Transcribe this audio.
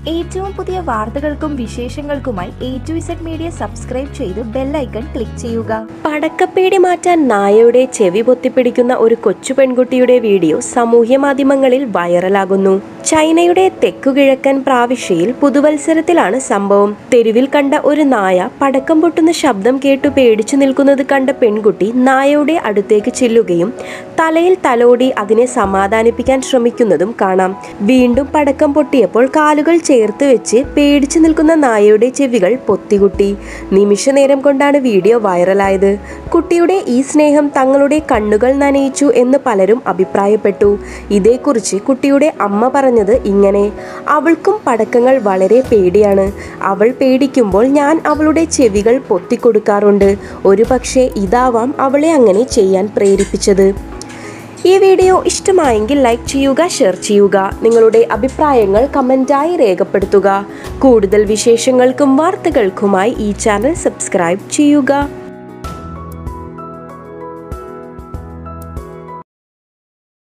ഏറ്റവും പുതിയ വാർത്തകൾക്കും വിശേഷങ്ങൾക്കുമായി A to Z media subscribe ചെയ്ത് ബെല്ലൈക്കൺ ക്ലിക്ക് ചെയ്യുക പടക്കപ്പേടി മാറ്റാൻ നായയുടെ ചെവി പൊത്തിപ്പിടിക്കുന്ന ഒരു കൊച്ചു പെൺകുട്ടിയുടെ വീഡിയോ സാമൂഹ്യ മാധ്യമങ്ങളിൽ വൈറലാകുന്നു ചൈനയുടെ തെക്കുകിഴക്കൻ പ്രാവിശ്യയിൽ പുതുവത്സരത്തിലാണ് സംഭവം തെരുവിൽ കണ്ട ഒരു നായ പടക്കം പൊട്ടുന്ന ശബ്ദം കേട്ടു പേടിച്ചു നിൽക്കുന്നത് കണ്ട പെൺകുട്ടി നായയുടെ അടുത്തേക്ക് ചെല്ലുകയും തലയിൽ തലോടി അതിനെ സമാധാനിപ്പിക്കാൻ ശ്രമിക്കുന്നതും കാണാം വീണ്ടും പടക്കം പൊട്ടിയപ്പോൾ കാലുകൾ ചേർത്ത് വെച്ച് പേടിച്ചു നിൽക്കുന്ന നായയുടെ ചെവികൾ പൊത്തികുട്ടി നിമിഷ നേരം കൊണ്ടാണ് വീഡിയോ വൈറലായത് കുട്ടിയുടെ ഈ സ്നേഹം തങ്ങളുടെ കണ്ണുകൾ നനയിച്ചു എന്ന് പലരും അഭിപ്രായപ്പെട്ടു ഇതേക്കുറിച്ച് കുട്ടിയുടെ അമ്മ പറഞ്ഞത് ഇങ്ങനെ അവൾക്കും പടക്കങ്ങൾ വളരെ പേടിയാണ് അവൾ പേടിക്കുമ്പോൾ ഞാൻ അവളുടെ ചെവികൾ പൊത്തിക്കൊടുക്കാറുണ്ട് ഒരു പക്ഷേ ഇതാവാം അവളെ അങ്ങനെ ചെയ്യാൻ പ്രേരിപ്പിച്ചത് ഈ വീഡിയോ ഇഷ്ടമായെങ്കിൽ ലൈക്ക് ചെയ്യുക ഷെയർ ചെയ്യുക നിങ്ങളുടെ അഭിപ്രായങ്ങൾ കമൻറ്റായി രേഖപ്പെടുത്തുക കൂടുതൽ വിശേഷങ്ങൾക്കും വാർത്തകൾക്കുമായി ഈ ചാനൽ സബ്സ്ക്രൈബ് ചെയ്യുക